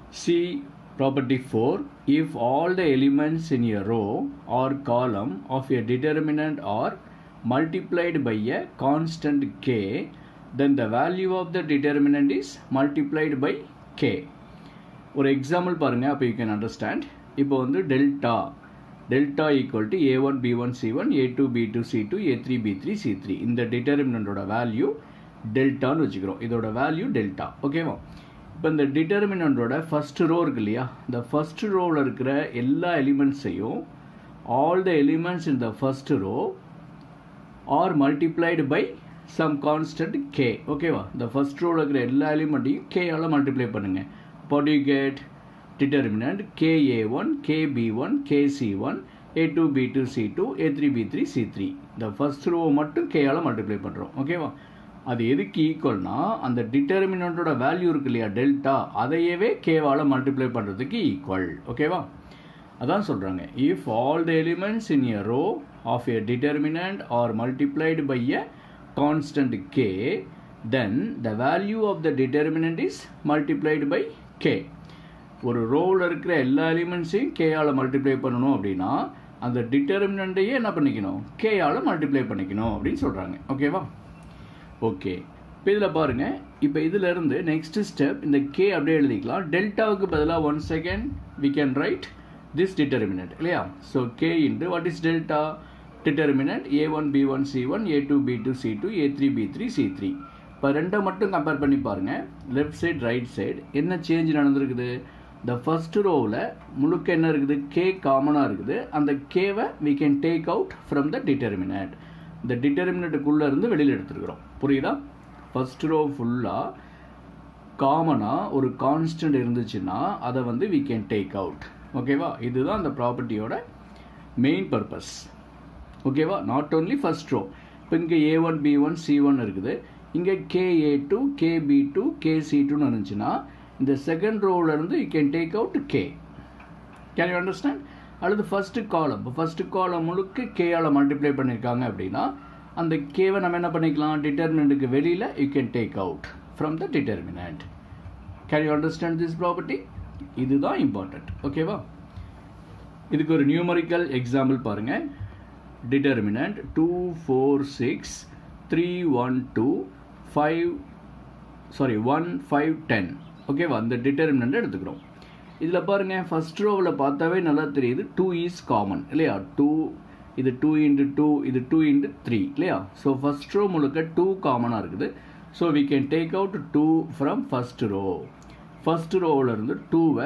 See property 4 if all the elements in a row or column of a determinant are multiplied by a constant k then the value of the determinant is multiplied by k ஒரு example பாருங்க அப்போ you can understand இப்போ வந்து delta delta equal to A one B one C one A two B two C two A three B three C three இந்த டிட்டர்மினண்டோட value டெல்டான்னு வச்சுக்கிறோம் இதோட value delta ஓகேவா இப்போ இந்த டிட்டர்மினண்டோட ஃபர்ஸ்ட் ரோ இருக்கு இல்லையா இந்த ஃபர்ஸ்ட் ரோவில் இருக்கிற எல்லா எலிமெண்ட்ஸையும் all the elements in the first row are multiplied by some constant K ஓகேவா இந்த ஃபர்ஸ்ட் ரோவில் இருக்கிற எல்லா எலிமெண்ட்டையும் கேயால் மல்டிப்ளை பண்ணுங்கள் what do you get determinant ka1 kb1 kc1 a2 b2 c2 a3 b3 c3 இந்த ஃபர்ஸ்ட் ரோ மட்டும் கேயால் மல்டிப்ளை பண்ணுறோம் ஓகேவா அது எதுக்கு ஈக்குவல்னா அந்த டிட்டர்மினண்ட்டோட வேல்யூ இருக்கு இல்லையா டெல்டா அதையவே கேவால் மல்டிப்ளை பண்ணுறதுக்கு ஈக்குவல் ஓகேவா அதான் சொல்கிறாங்க if all the elements in a row of a determinant are multiplied by a constant K then the value of the determinant is multiplied by K ஒரு ரோவில் இருக்கிற எல்லா எலிமெண்ட்ஸையும் கேயால் மல்டிப்ளை பண்ணணும் அப்படின்னா அந்த டிட்டர்மினண்ட்டையே என்ன பண்ணிக்கணும் கேயால் மல்டிப்ளை பண்ணிக்கணும் அப்படின்னு சொல்கிறாங்க ஓகேவா ஓகே இப்போ இதில் பாருங்கள் இப்போ இதிலிருந்து நெக்ஸ்ட் ஸ்டெப் இந்த கே அப்படியே எழுதிக்கலாம் டெல்டாவுக்கு பதிலாக one second we can write this determinant இல்லையா so K into what is delta determinant A one B one C one A two B two C two A three B three C three இப்போ ரெண்டை மட்டும் compare பண்ணி பாருங்கள் left side right side என்ன change நடந்திருக்குது இந்த first ரோவில் முழுக்க என்ன இருக்குது கே காமனாக இருக்குது அந்த கேவை we can take out from the determinant இந்த டிட்டர்மினட்டுக்குள்ளே இருந்து வெளியில் எடுத்துருக்குறோம் புரியுதா ஃபர்ஸ்ட் ரோ ஃபுல்லாக காமனாக ஒரு கான்ஸ்டன்ட் இருந்துச்சுன்னா அதை வந்து வி கேன் டேக் அவுட் ஓகேவா இதுதான் அந்த ப்ராப்பர்ட்டியோட மெயின் பர்பஸ் ஓகேவா நாட் ஓன்லி ஃபர்ஸ்ட் ரோ இப்போ இங்கே A one B one C one இருக்குது இங்கே K A two K B two K C டூன்னு இருந்துச்சுன்னா இந்த செகண்ட் ரோவிலேருந்து you can take out K can you understand அல்லது ஃபஸ்ட்டு காலம் இப்போ ஃபஸ்ட்டு காலம் முழுக்க கேயால் மல்டிப்ளை பண்ணியிருக்காங்க அப்படின்னா அந்த கேவை நம்ம என்ன பண்ணிக்கலாம் டிட்டர்மினண்ட்டுக்கு வெளியில் you can take out from the determinant can you understand this property இதுதான் இம்பார்ட்டண்ட் ஓகேவா இதுக்கு ஒரு நியூமரிக்கல் எக்ஸாம்பிள் பாருங்கள் determinant two four six three one two five sorry one five ten ஓகேவா அந்த டிட்டர்மினண்ட் எடுத்துக்கிறோம் இதில் பாருங்கள் ஃபஸ்ட் ரோவில் பார்த்தாவே நல்லா தெரியுது டூ இஸ் காமன் இல்லையா டூ இது டூ இன்ட்டு டூ இது டூ இன்ட்டு த்ரீ இல்லையா ஸோ ஃபஸ்ட் ரோ முழுக்க டூ காமனாக இருக்குது so we can take out two from first row first ரோவில் இருந்து டூவை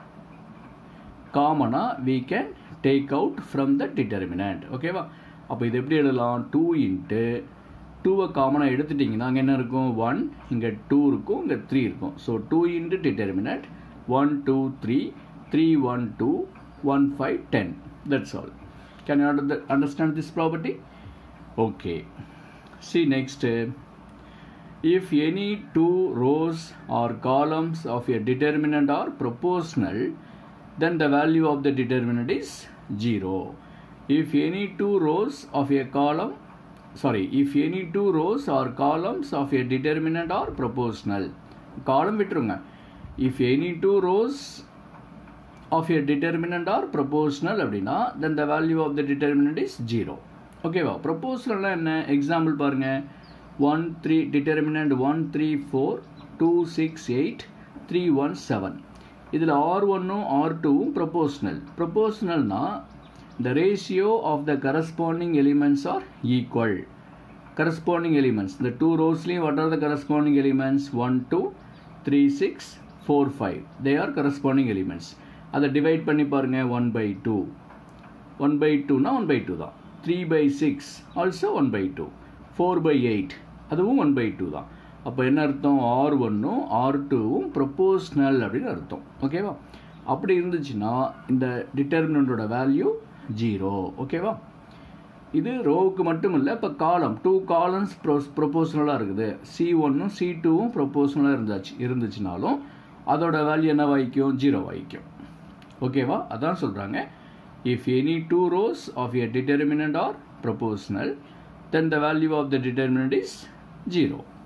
காமனாக we can take out from the determinant ஓகேவா அப்போ இது எப்படி எழுதலாம் டூ இன்ட்டு டூவை காமனாக எடுத்துட்டிங்கன்னா அங்கே என்ன இருக்கும் ஒன் இங்கே டூ இருக்கும் இங்கே த்ரீ இருக்கும் so two into determinant one two three three one two one five ten that's all can you understand this property okay see next if any two rows or columns of a determinant are proportional then the value of the determinant is 0 if any two rows of a column sorry if any two rows or columns of a determinant are proportional column விட்டுருங்க if any two rows of a determinant are proportional அப்படின்னா then the value of the determinant is 0 ஓகேவா ப்ரொபோஷனல்னா என்ன example பாருங்க one three determinant one three four two six eight three one seven இதில் R ஒன்னும் R டூவும் proportional ப்ரொபோஷனல்னா the ratio of the corresponding elements are equal corresponding elements the two rowsலையும் what are the corresponding elements 1 2 3 6 4 5 they are corresponding elements அதை divide பண்ணி பாருங்க 1 by 2 1 by 2 னா 1 by 2 தான் 3 by 6 also 1 by 2 4 by 8 அதுவும் 1 by 2 தான் அப்போ என்ன அர்த்தம் ஆர் ஒன்னும் ஆர் டூவும் ப்ரொபோஷ்னல் அப்படின்னு அர்த்தம் ஓகேவா அப்படி இருந்துச்சுன்னா இந்த டிட்டர்மினண்டோட வேல்யூ ஜீரோ ஓகேவா இது ரோவுக்கு மட்டும் இல்லை இப்போ காலம் டூ காலம்ஸ் ப்ரோஸ் ப்ரொபோஷனலாக இருக்குது சி ஒன்னும் சி டூவும் ப்ரொபோஷனலாக இருந்தாச்சு இருந்துச்சுனாலும் அதோட வேல்யூ என்ன வாய்க்கும் ஜீரோ வாய்க்கும் ஓகேவா அதான் சொல்கிறாங்க if any two rows of a determinant are proportional then the value of the determinant is zero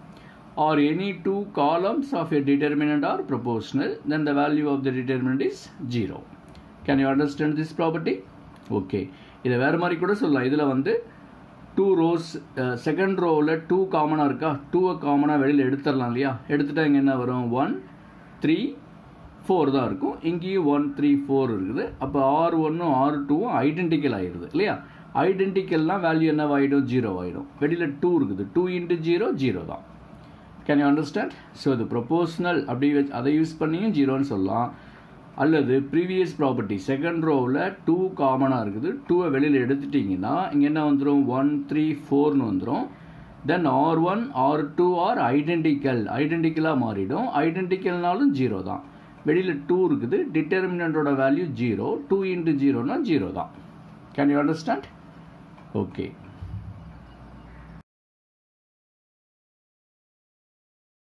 or any two columns of a determinant are proportional, then the value of the determinant is 0. Can you understand this property? Okay. இதை வேறு மாதிரி கூட சொல்லலாம் இதில் வந்து two rows second ரோவில் two காமனாக இருக்கா டூவை காமனாக வெளியில் எடுத்துடலாம் இல்லையா எடுத்துட்டா இங்கே என்ன வரும் ஒன் த்ரீ ஃபோர் தான் இருக்கும் இங்கேயும் ஒன் த்ரீ ஃபோர் இருக்குது அப்போ ஆர் ஒன்னும் ஆர் டூவும் ஐடென்டிக்கல் ஆயிடுது இல்லையா ஐடென்டிக்கல்னால் வேல்யூ என்ன ஆகிடும் ஜீரோ ஆகிடும் வெளியில் டூ இருக்குது டூ இன்ட்டு ஜீரோ ஜீரோ தான் கேன் யூ அண்டர்ஸ்டாண்ட் ஸோ இது ப்ரொபோஷ்னல் அப்படி வச்சு அதை யூஸ் பண்ணியும் ஜீரோன்னு சொல்லலாம் அல்லது ப்ரீவியஸ் ப்ராப்பர்ட்டி செகண்ட் ரோவில் டூ காமனாக இருக்குது டூவை வெளியில் எடுத்துட்டிங்கன்னா இங்கே என்ன வந்துடும் ஒன் த்ரீ ஃபோர்னு வந்துடும் then R one R two R identical ஐடென்டிக்கலாக மாறிடும் ஐடென்டிக்கல்னாலும் ஜீரோ தான் வெளியில் டூ இருக்குது டிட்டர்மினண்டோட வேல்யூ ஜீரோ டூ இன்ட்டு ஜீரோனா ஜீரோ தான் கேன் யூ அண்டர்ஸ்டாண்ட் ஓகே